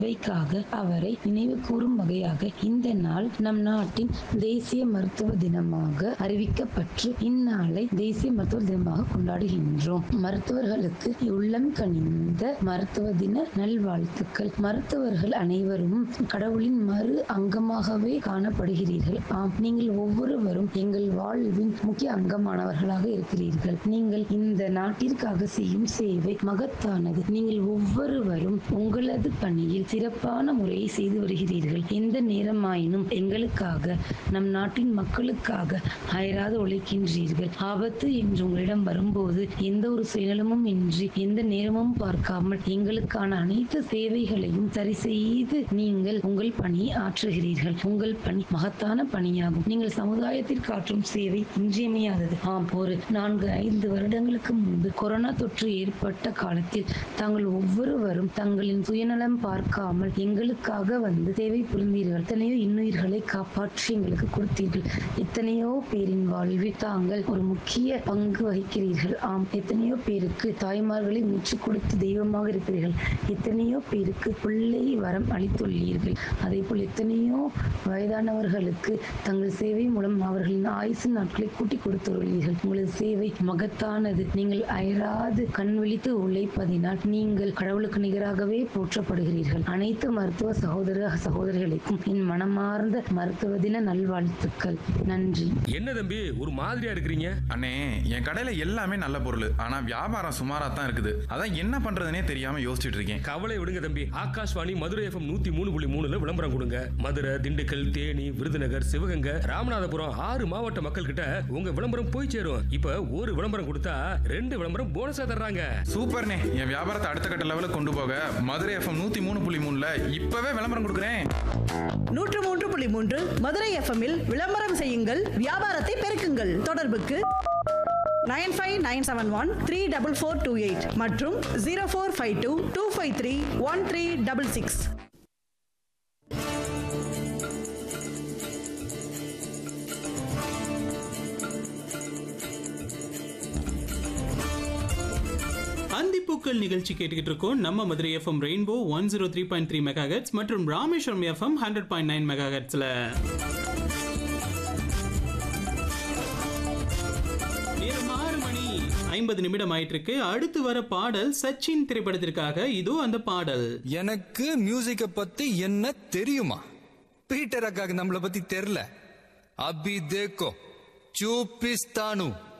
வைக்காக அவரை நினைவு கூறும் வகையாக இந்த நாள் நம் நாட்டின் தேசிய மருத்துவ தினமாக அறிவிக்கப்பட்டு இந்நாளை தேசிய மருத்துவ தினமாக கொண்டாடுகின்றோம் மருத்துவர்களுக்கு உள்ளம் கனிந்த மருத்துவ தின நல்வாழ்த்துக்கள் மருத்துவர்கள் அனைவரும் கடவுளின் மறு அங்கமாகவே காணப்படுகிறீர்கள் ஆம் நீங்கள் ஒவ்வொருவரும் எங்கள் வாழ்வின் முக்கிய அங்கமானவர்களாக இருக்கிறீர்கள் நீங்கள் இந்த நாட்டிற்காக செய்யும் சேவை மகத்தானது நீங்கள் ஒவ்வொருவரும் உங்களது பணியில் சிறப்பான முறையை செய்து வருகிறீர்கள் எந்த நேரமாயினும் எங்களுக்காக நம் நாட்டின் மக்களுக்காக அயராது உழைக்கின்றீர்கள் ஆபத்து என்று உங்களிடம் வரும்போது எந்த ஒரு சுயநலமும் இன்றி எந்த நேரமும் பார்க்காமல் எங்களுக்கான அனைத்து சேவைகளையும் சரி செய்து நீங்கள் உங்கள் பணியை ஆற்றுகிறீர்கள் உங்கள் பணி மகத்தான பணியாகும் நீங்கள் சமுதாயத்திற்கு ஆற்றும் சேவை இன்றியமையாதது ஆம் ஒரு நான்கு ஐந்து வருடங்களுக்கு முன்பு கொரோனா தொற்று ஏற்பட்ட காலத்தில் தாங்கள் ஒவ்வொருவரும் தங்களின் சுயநலம் பார்க்காமல் எங்களுக்காக வந்து சேவை புரிந்தீர்கள் எத்தனையோ இன்னுயிர்களை காப்பாற்றி எங்களுக்கு கொடுத்தீர்கள் எத்தனையோ பேரின் வாழ்வில் தாங்கள் ஒரு முக்கிய பங்கு வகிக்கிறீர்கள் ஆம் எத்தனையோ பேருக்கு தாய்மார்களை முற்று கொடுத்து தெய்வமாக இருக்கிறீர்கள் எத்தனையோ பேருக்கு பிள்ளை வரம் அளித்துள்ளீர்கள் அதே போல் எத்தனையோ வயதானவர்களுக்கு தங்கள் சேவை மூலம் அவர்களின் ஆயுசு நாட்களை கூட்டி கொடுத்துள்ளீர்கள் உங்களது சேவை மகத்தானது நீங்கள் அயராது கண் விழித்து உழைப்பதினால் நீங்கள் கடவுளுக்கு நிகராகவே போற்றப்படுகிறீர்கள் அனைத்து மருத்துவ சகோதர சகோதரிகளுக்கும் என் மனமார்ந்த மருத்துவ தின நல்வாழ்த்துக்கள் நன்றி என்ன தம்பி ஒரு மாதிரியா இருக்கிறீங்க அண்ணே என் கடையில எல்லாமே நல்ல பொருள் ஆனா வியாபாரம் சுமாரா தான் இருக்குது அதான் என்ன பண்றதுனே தெரியாம யோசிச்சுட்டு இருக்கேன் கவலை விடுங்க தம்பி ஆகாஷ்வாணி மதுரை எஃப்எம் நூத்தி மூணு புள்ளி மூணுல விளம்பரம் கொடுங்க மதுரை திண்டுக்கல் தேனி விருதுநகர் சிவகங்கை ராமநாதபுரம் ஆறு மாவட்ட மக்கள் கிட்ட உங்க விளம்பரம் போய் சேரும் இப்ப ஒரு விளம்பரம் கொடுத்தா ரெண்டு விளம்பரம் போனஸா தர்றாங்க சூப்பர்ண்ணே என் வியாபாரத்தை அடுத்த கட்ட லெவலுக்கு கொண்டு போக மதுரை எஃப்எம் நூத்தி மூணு புள்ளி மூணுல இப்பவே விளம்பரம் கொடுக்குறேன் நூற்று மூன்று புள்ளி மூன்று மதுரை எஃப்எம்மில் விளம்பரம் செய்யுங்கள் வியாபாரத்தை பெருக்குங்கள் தொடர்புக்கு nine five nine seven one three double four two eight மற்றும் zero four five two two five three one three double six அந்திப்பூக்கள் நிகழ்ச்சி கேட்டுக்கிட்டு இருக்கோம் நம்ம Madurai FM Rainbow one zero three point three mega மற்றும் Rameswaram FM hundred point nine mega நேரம் ஆறு மணி ஐம்பது நிமிடம் ஆயிட்டு இருக்கு அடுத்து வர பாடல் சச்சின் திரைப்படத்திற்காக இதோ அந்த பாடல் எனக்கு மியூசிக்க பத்தி என்ன தெரியுமா பீட்டர் அக்காக்கு நம்மள பத்தி தெரியல அபி தேக்கோ சூப்பிஸ்தானு